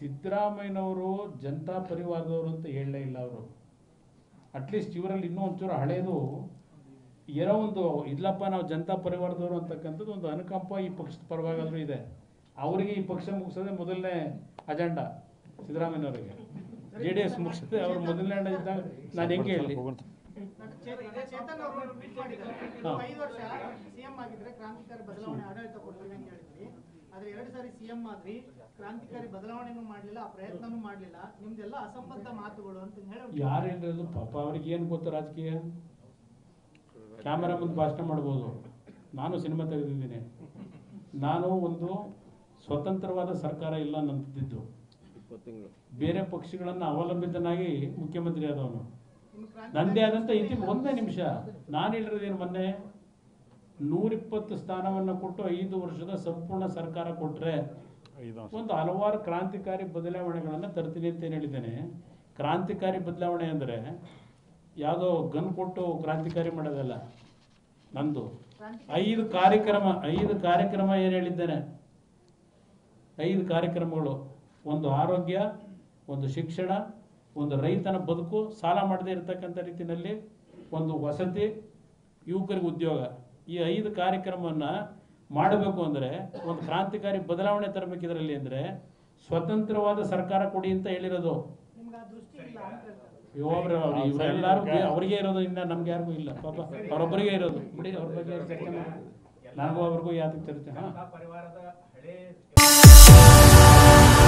ಸಿದ್ದರಾಮಯ್ಯನವರು ಜನತಾ ಪರಿವಾರದವರು ಅಂತ ಹೇಳಲೇ ಇಲ್ಲ ಅವರು ಅಟ್ಲೀಸ್ಟ್ ಇವರಲ್ಲಿ ಇನ್ನೂ ಒಂಚೂರು ಹಳೇದು ಏನೋ ಒಂದು ಇಲ್ಲಪ್ಪ ನಾವು ಜನತಾ ಪರಿವಾರದವರು ಅಂತಕ್ಕಂಥದ್ದು ಒಂದು ಅನುಕಂಪ ಈ ಪಕ್ಷದ ಪರವಾಗಾದ್ರೂ ಇದೆ ಅವರಿಗೆ ಈ ಪಕ್ಷ ಮುಗಿಸೋದೇ ಮೊದಲನೇ ಅಜೆಂಡಾ ಸಿದ್ದರಾಮಯ್ಯನವರಿಗೆ ಜೆ ಡಿ ಎಸ್ ಮುಗಿಸೋದೇ ಅವ್ರ ಮೊದಲನೇ ಅಜೆಂಡಾ ಇದ್ದಾಗ ನಾನು ಹೆಂಗೆ ಹೇಳಿ ಚೇತನ್ ಚೇತನ್ ಅವರು ಟ್ವೀಟ್ ಮಾಡಿದ್ದಾರೆ ಹಾ. ನೀವು ಐದು ವರ್ಷ ಸಿಎಂ ಆಗಿದ್ರೆ ಕ್ರಾಂತಿಕಾರಿ ಬದಲಾವಣೆ ಆಡಳಿತ ಕೊಡ್ತೀವಿ ಅಂತ ಹೇಳಿದ್ರಿ ಆದ್ರೆ ಎರಡು ಸಾರಿ ಸಿಎಂ ಆದ್ರಿ ಕ್ರಾಂತಿಕಾರಿ ಬದಲಾವಣೆನೂ ಮಾಡ್ಲಿಲ್ಲ ಆ ಪ್ರಯತ್ನನೂ ಮಾಡ್ಲಿಲ್ಲ ನಿಮ್ದೆಲ್ಲ ಅಸಂಬದ್ಧ ಮಾತುಗಳು ಅಂತ ಹೇಳಿ ಯಾರು ಹೇಳಿರೋದು ಪಾಪ ಅವ್ರಿಗೆ ಏನು ಗೊತ್ತು ರಾಜಕೀಯ ಕ್ಯಾಮರಾ ಮುಂದೆ ಭಾಷಣ ಮಾಡ್ಬೋದು ನಾನು ಸಿನಿಮಾ ತೆಗೆದಿದ್ದೀನಿ ನಾನು ಒಂದು ಸ್ವತಂತ್ರವಾದ ಸರ್ಕಾರ ಇಲ್ಲ ನಂದಿದ್ದು ಬೇರೆ ಪಕ್ಷಗಳನ್ನು ಅವಲಂಬಿತನಾಗಿ ಮುಖ್ಯಮಂತ್ರಿ ಆದವನು ಇನ್ನು ಕ್ರಾಂತಿ ನಂದೇ ಆದಂಥ ಇತಿ ಒಂದೇ ನಿಮಿಷ ನಾನು ಹೇಳಿರೋದೇನು ಮೊನ್ನೆ ನೂರಿಪ್ಪತ್ತು ಸ್ಥಾನವನ್ನು ಕೊಟ್ಟು ಐದು ವರ್ಷದ ಸಂಪೂರ್ಣ ಸರ್ಕಾರ ಕೊಟ್ಟರೆ ಒಂದು ಹಲವಾರು ಕ್ರಾಂತಿಕಾರಿ ಬದಲಾವಣೆಗಳನ್ನು ತರ್ತೀನಿ ಅಂತ ಏನು ಹೇಳಿದ್ದೇನೆ ಕ್ರಾಂತಿಕಾರಿ ಬದಲಾವಣೆ ಅಂದರೆ ಯಾವುದೋ ಗನ್ ಕೊಟ್ಟು ಕ್ರಾಂತಿಕಾರಿ ಮಾಡೋದಲ್ಲ ನಂದು ಐದು ಕಾರ್ಯಕ್ರಮ ಐದು ಕಾರ್ಯಕ್ರಮ ಏನು ಹೇಳಿದ್ದೇನೆ ಐದು ಕಾರ್ಯಕ್ರಮಗಳು ಒಂದು ಆರೋಗ್ಯ ಒಂದು ಶಿಕ್ಷಣ ಒಂದು ರೈತನ ಬದುಕು ಸಾಲ ಮಾಡದೇ ಇರತಕ್ಕಂಥ ರೀತಿಯಲ್ಲಿ ಒಂದು ವಸತಿ ಯುವಕರಿಗೆ ಉದ್ಯೋಗ ಈ ಐದು ಕಾರ್ಯಕ್ರಮವನ್ನು ಮಾಡಬೇಕು ಅಂದರೆ ಒಂದು ಕ್ರಾಂತಿಕಾರಿ ಬದಲಾವಣೆ ತರಬೇಕು ಇದರಲ್ಲಿ ಅಂದರೆ ಸ್ವತಂತ್ರವಾದ ಸರ್ಕಾರ ಕೊಡಿ ಅಂತ ಹೇಳಿರೋದು ನಿಮ್ಗೆ ಆ ದೃಷ್ಟಿ ಇಲ್ಲ ಅಂತ ಹೇಳ್ತಾರೆ ಇವ್ರು ಇವರೆಲ್ಲರೂ ಅವ್ರಿಗೆ ಇರೋದು ಇನ್ನ ನಮ್ಗೆ ಯಾರಿಗೂ ಇಲ್ಲ ಪಾಪ ಅವ್ರೊಬ್ಬರಿಗೆ ಇರೋದು ಬಿಡಿ ಅವ್ರ ಬಗ್ಗೆ ಚರ್ಚೆ ಮಾಡಿ ನನಗೂ ಅವ್ರಿಗೂ ಯಾವ್ದಕ್ಕೆ ಚರ್ಚೆ ಹಾಂ ಪರಿವಾರದ ಹಳೇ